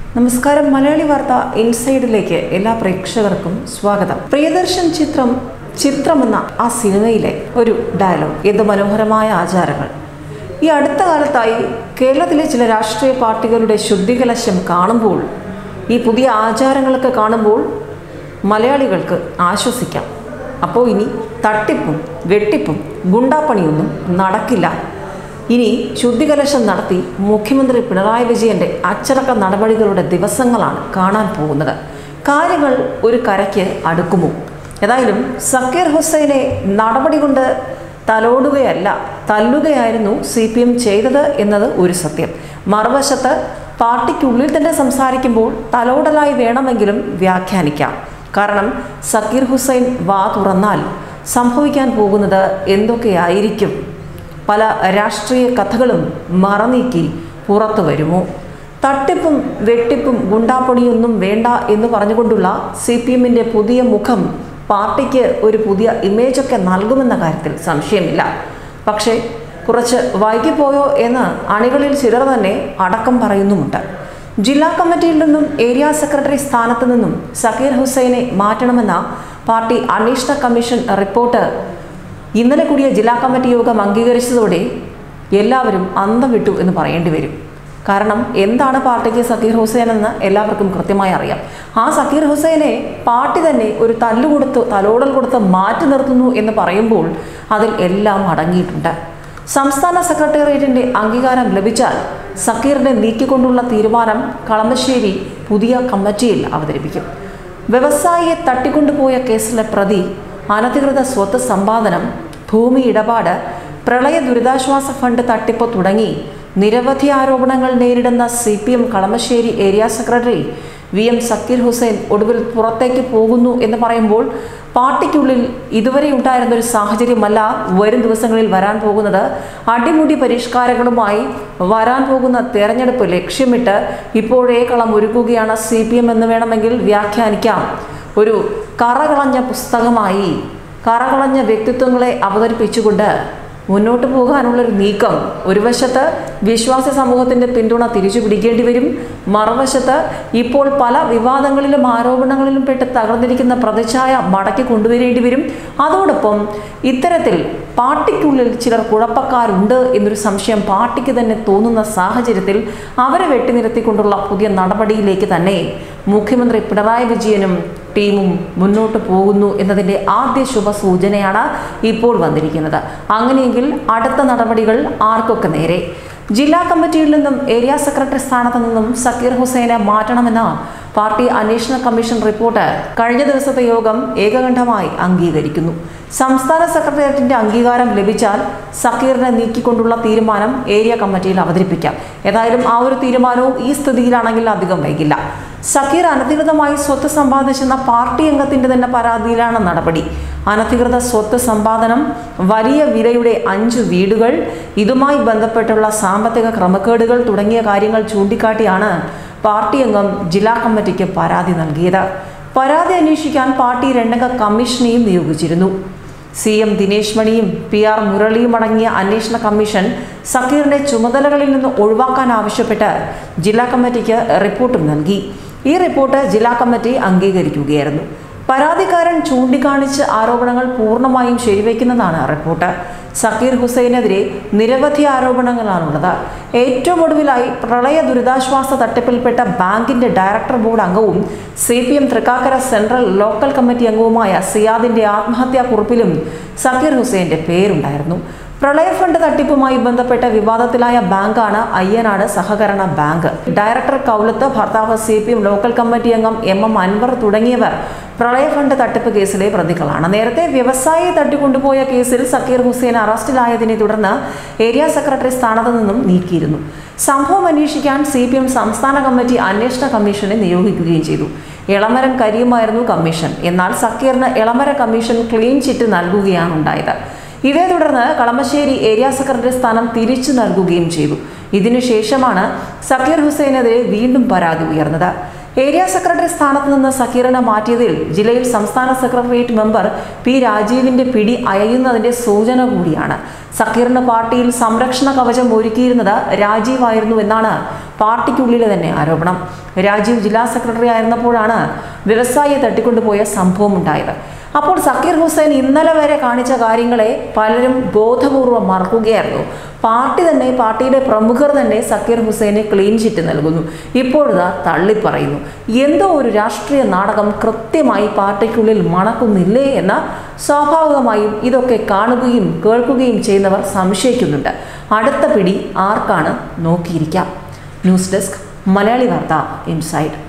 നമസ്കാരം മലയാളി വാർത്ത ഇൻസൈഡിലേക്ക് എല്ലാ പ്രേക്ഷകർക്കും സ്വാഗതം പ്രിയദർശൻ ചിത്രം ചിത്രമെന്ന ആ സിനിമയിലെ ഒരു ഡയലോഗ് എന്ത് മനോഹരമായ ആചാരങ്ങൾ ഈ അടുത്ത കാലത്തായി കേരളത്തിലെ ചില രാഷ്ട്രീയ പാർട്ടികളുടെ ശുദ്ധികലശം കാണുമ്പോൾ ഈ പുതിയ ആചാരങ്ങളൊക്കെ കാണുമ്പോൾ മലയാളികൾക്ക് ആശ്വസിക്കാം അപ്പോൾ ഇനി തട്ടിപ്പും വെട്ടിപ്പും ഗുണ്ടാപ്പണിയൊന്നും നടക്കില്ല ഇനി ശുദ്ധികലശം നടത്തി മുഖ്യമന്ത്രി പിണറായി വിജയന്റെ അച്ചടക്ക നടപടികളുടെ ദിവസങ്ങളാണ് കാണാൻ പോകുന്നത് കാര്യങ്ങൾ ഒരു കരയ്ക്ക് അടുക്കുമോ ഏതായാലും സക്കീർ ഹുസൈനെ നടപടി കൊണ്ട് തലോടുകയല്ല തല്ലുകയായിരുന്നു സി പി എം ചെയ്തത് എന്നത് ഒരു സത്യം മറുവശത്ത് പാർട്ടിക്കുള്ളിൽ തന്നെ സംസാരിക്കുമ്പോൾ തലോടലായി വേണമെങ്കിലും വ്യാഖ്യാനിക്കാം കാരണം സക്കീർ ഹുസൈൻ വാ തുറന്നാൽ സംഭവിക്കാൻ പോകുന്നത് എന്തൊക്കെയായിരിക്കും പല രാഷ്ട്രീയ കഥകളും മറനീക്കി പുറത്തു വരുമോ തട്ടിപ്പും വെട്ടിപ്പും ഗുണ്ടാപ്പണിയൊന്നും വേണ്ട എന്ന് പറഞ്ഞുകൊണ്ടുള്ള സി പി എമ്മിൻ്റെ പുതിയ മുഖം പാർട്ടിക്ക് ഒരു പുതിയ ഇമേജൊക്കെ നൽകുമെന്ന കാര്യത്തിൽ സംശയമില്ല പക്ഷേ കുറച്ച് വൈകിപ്പോയോ എന്ന് അണികളിൽ ചിലർ തന്നെ അടക്കം പറയുന്നുമുണ്ട് ജില്ലാ കമ്മിറ്റിയിൽ നിന്നും ഏരിയ സെക്രട്ടറി സ്ഥാനത്ത് നിന്നും സക്കീർ ഹുസൈനെ മാറ്റണമെന്ന പാർട്ടി അന്വേഷണ കമ്മീഷൻ റിപ്പോർട്ട് ഇന്നലെ കൂടിയ ജില്ലാ കമ്മിറ്റി യോഗം അംഗീകരിച്ചതോടെ എല്ലാവരും അന്തം വിട്ടു എന്ന് പറയേണ്ടി വരും കാരണം എന്താണ് പാർട്ടിക്ക് സക്കീർ ഹുസൈൻ എന്ന് എല്ലാവർക്കും കൃത്യമായി അറിയാം ആ സക്കീർ ഹുസൈനെ പാർട്ടി തന്നെ ഒരു തല്ലുകൊടുത്ത് തലോടൽ കൊടുത്ത് മാറ്റി നിർത്തുന്നു എന്ന് പറയുമ്പോൾ അതിൽ എല്ലാം അടങ്ങിയിട്ടുണ്ട് സംസ്ഥാന സെക്രട്ടേറിയറ്റിന്റെ അംഗീകാരം ലഭിച്ചാൽ സക്കീറിനെ നീക്കിക്കൊണ്ടുള്ള തീരുമാനം കളമശ്ശേരി പുതിയ കമ്മിറ്റിയിൽ അവതരിപ്പിക്കും വ്യവസായിയെ തട്ടിക്കൊണ്ടുപോയ കേസിലെ പ്രതി അനധികൃത സ്വത്ത് സമ്പാദനം ഭൂമി ഇടപാട് പ്രളയ ദുരിതാശ്വാസ ഫണ്ട് തട്ടിപ്പ് തുടങ്ങി നിരവധി ആരോപണങ്ങൾ നേരിടുന്ന C P M Kalamassery area secretary V M Zakir Hussain ഒടുവിൽ പുറത്തേക്ക് പോകുന്നു എന്ന് പറയുമ്പോൾ പാർട്ടിക്കുള്ളിൽ ഇതുവരെ ഉണ്ടായിരുന്ന ഒരു സാഹചര്യമല്ല വരും ദിവസങ്ങളിൽ വരാൻ പോകുന്നത് അടിമുടി പരിഷ്കാരങ്ങളുമായി വരാൻ പോകുന്ന തെരഞ്ഞെടുപ്പ് ലക്ഷ്യമിട്ട് ഇപ്പോഴേ കളം ഒരുക്കുകയാണ് സി പി എം എന്ന് വേണമെങ്കിൽ വ്യാഖ്യാനിക്കാം ഒരു കറകളഞ്ഞ പുസ്തകമായി കറകളഞ്ഞ വ്യക്തിത്വങ്ങളെ അവതരിപ്പിച്ചുകൊണ്ട് മുന്നോട്ട് പോകാനുള്ളൊരു നീക്കം ഒരു വശത്ത് വിശ്വാസ സമൂഹത്തിന്റെ പിന്തുണ തിരിച്ചു പിടിക്കേണ്ടി വരും മറുവശത്ത് ഇപ്പോൾ പല വിവാദങ്ങളിലും ആരോപണങ്ങളിലും പെട്ട് തകർന്നിരിക്കുന്ന പ്രതിച്ഛായ മടക്കി കൊണ്ടുവരേണ്ടി വരും അതോടൊപ്പം ഇത്തരത്തിൽ പാർട്ടിക്കുള്ളിൽ ചിലർ കുഴപ്പക്കാരുണ്ട് എന്നൊരു സംശയം പാർട്ടിക്ക് തന്നെ തോന്നുന്ന സാഹചര്യത്തിൽ അവരെ വെട്ടിനിരത്തിക്കൊണ്ടുള്ള പുതിയ നടപടിയിലേക്ക് തന്നെ മുഖ്യമന്ത്രി പിണറായി വിജയനും ടീമും മുന്നോട്ട് പോകുന്നു എന്നതിൻ്റെ ആദ്യ ശുഭ സൂചനയാണ് ഇപ്പോൾ വന്നിരിക്കുന്നത് അങ്ങനെയെങ്കിൽ അടുത്ത നടപടികൾ ആർക്കൊക്കെ നേരെ ജില്ലാ കമ്മിറ്റിയിൽ നിന്നും ഏരിയ സെക്രട്ടറി സ്ഥാനത്ത് നിന്നും സക്കീർ ഹുസൈനെ മാറ്റണമെന്ന പാർട്ടി അന്വേഷണ കമ്മീഷൻ റിപ്പോർട്ട് കഴിഞ്ഞ ദിവസത്തെ യോഗം ഏകകണ്ഠമായി അംഗീകരിക്കുന്നു സംസ്ഥാന സെക്രട്ടേറിയറ്റിന്റെ അംഗീകാരം ലഭിച്ചാൽ സക്കീറിനെ നീക്കിക്കൊണ്ടുള്ള തീരുമാനം ഏരിയ കമ്മിറ്റിയിൽ അവതരിപ്പിക്കാം ഏതായാലും ആ ഒരു തീരുമാനവും ഈ സ്ഥിതിയിലാണെങ്കിൽ അധികം വൈകില്ല സക്കീർ അനധികൃതമായി സ്വത്ത് സമ്പാദിച്ചെന്ന പാർട്ടി അംഗത്തിന്റെ തന്നെ പരാതിയിലാണ് നടപടി അനധികൃത സ്വത്ത് സമ്പാദനം വലിയ വിലയുടെ അഞ്ച് വീടുകൾ ഇതുമായി ബന്ധപ്പെട്ടുള്ള സാമ്പത്തിക ക്രമക്കേടുകൾ തുടങ്ങിയ കാര്യങ്ങൾ ചൂണ്ടിക്കാട്ടിയാണ് പാർട്ടി അംഗം ജില്ലാ കമ്മിറ്റിക്ക് പരാതി നൽകിയത് പരാതി അന്വേഷിക്കാൻ പാർട്ടി രണ്ടംഗ കമ്മീഷനെയും നിയോഗിച്ചിരുന്നു സി എം ദിനേശ് മണിയും പി ആർ മുരളിയും അടങ്ങിയ അന്വേഷണ കമ്മീഷൻ സക്കീറിന്റെ ചുമതലകളിൽ നിന്ന് ഒഴിവാക്കാൻ ആവശ്യപ്പെട്ട് ജില്ലാ കമ്മിറ്റിക്ക് റിപ്പോർട്ടും നൽകി ഈ റിപ്പോർട്ട് ജില്ലാ കമ്മിറ്റി അംഗീകരിക്കുകയായിരുന്നു പരാതിക്കാരൻ ചൂണ്ടിക്കാണിച്ച് ആരോപണങ്ങൾ പൂർണ്ണമായും ശരിവയ്ക്കുന്നതാണ് റിപ്പോർട്ട് സക്കീർ ഹുസൈനെതിരെ നിരവധി ആരോപണങ്ങളാണുള്ളത് ഏറ്റവും ഒടുവിലായി പ്രളയ ദുരിതാശ്വാസ തട്ടിപ്പിൽപ്പെട്ട ബാങ്കിന്റെ ഡയറക്ടർ ബോർഡ് അംഗവും C P M Thrikkakara central local committee അംഗവുമായ സിയാദിന്റെ ആത്മഹത്യാ കുറിപ്പിലും സക്കീർ ഹുസൈന്റെ പേരുണ്ടായിരുന്നു പ്രളയ ഫണ്ട് തട്ടിപ്പുമായി ബന്ധപ്പെട്ട വിവാദത്തിലായ ബാങ്കാണ് അയ്യനാട് സഹകരണ ബാങ്ക് ഡയറക്ടർ കൗലത്ത് ഭർത്താവ് C P M local committee അംഗം എം എം അൻവർ തുടങ്ങിയവർ പ്രളയ ഫണ്ട് തട്ടിപ്പ് കേസിലെ പ്രതികളാണ് നേരത്തെ വ്യവസായിയെ തട്ടിക്കൊണ്ടുപോയ കേസിൽ സക്കീർ ഹുസൈൻ അറസ്റ്റിലായതിനെ തുടർന്ന് ഏരിയ സെക്രട്ടറി സ്ഥാനത്ത് നിന്നും നീക്കിയിരുന്നു സംഭവം അന്വേഷിക്കാൻ സി പി എം സംസ്ഥാന കമ്മിറ്റി അന്വേഷണ കമ്മീഷനെ നിയോഗിക്കുകയും ചെയ്തു എളമരം കരിയുമായിരുന്നു കമ്മീഷൻ എന്നാൽ സക്കീറിന് എളമര കമ്മീഷൻ ക്ലീൻ ചിറ്റ് നൽകുകയാണ് ഉണ്ടായത് ഇതേ തുടർന്ന് കളമശ്ശേരി ഏരിയ സെക്രട്ടറി സ്ഥാനം തിരിച്ചു നൽകുകയും ചെയ്തു ഇതിനുശേഷമാണ് സക്കീർ ഹുസൈനെതിരെ വീണ്ടും പരാതി ഉയർന്നത് ഏരിയ സെക്രട്ടറി സ്ഥാനത്ത് നിന്ന് സക്കീറിനെ മാറ്റിയതിൽ ജില്ലയിൽ സംസ്ഥാന സെക്രട്ടേറിയറ്റ് മെമ്പർ പി രാജീവിന്റെ പിടി അയയുന്നതിന്റെ സൂചന കൂടിയാണ് സക്കീറിന്റെ പാർട്ടിയിൽ സംരക്ഷണ കവചം ഒരുക്കിയിരുന്നത് രാജീവായിരുന്നു എന്നാണ് പാർട്ടിക്കുള്ളിലെ തന്നെ ആരോപണം രാജീവ് ജില്ലാ സെക്രട്ടറി ആയിരുന്നപ്പോഴാണ് വ്യവസായിയെ തട്ടിക്കൊണ്ടുപോയ സംഭവം ഉണ്ടായത് അപ്പോൾ സക്കീർ ഹുസൈൻ ഇന്നലെ വരെ കാണിച്ച കാര്യങ്ങളെ പലരും ബോധപൂർവം മറക്കുകയായിരുന്നു പാർട്ടി തന്നെ പാർട്ടിയുടെ പ്രമുഖർ തന്നെ സക്കീർ ഹുസൈനെ ക്ലീൻ ചിറ്റ് നൽകുന്നു ഇപ്പോഴിതാ തള്ളിപ്പറയുന്നു എന്തോ ഒരു രാഷ്ട്രീയ നാടകം കൃത്യമായി പാർട്ടിക്കുള്ളിൽ മണക്കുന്നില്ലേ എന്ന സ്വാഭാവികമായും ഇതൊക്കെ കാണുകയും കേൾക്കുകയും ചെയ്യുന്നവർ സംശയിക്കുന്നുണ്ട് അടുത്ത പിടി ആർക്കാണ് നോക്കിയിരിക്കാം ന്യൂസ് ഡെസ്ക് മലയാളി വാർത്ത ഇൻസൈഡ്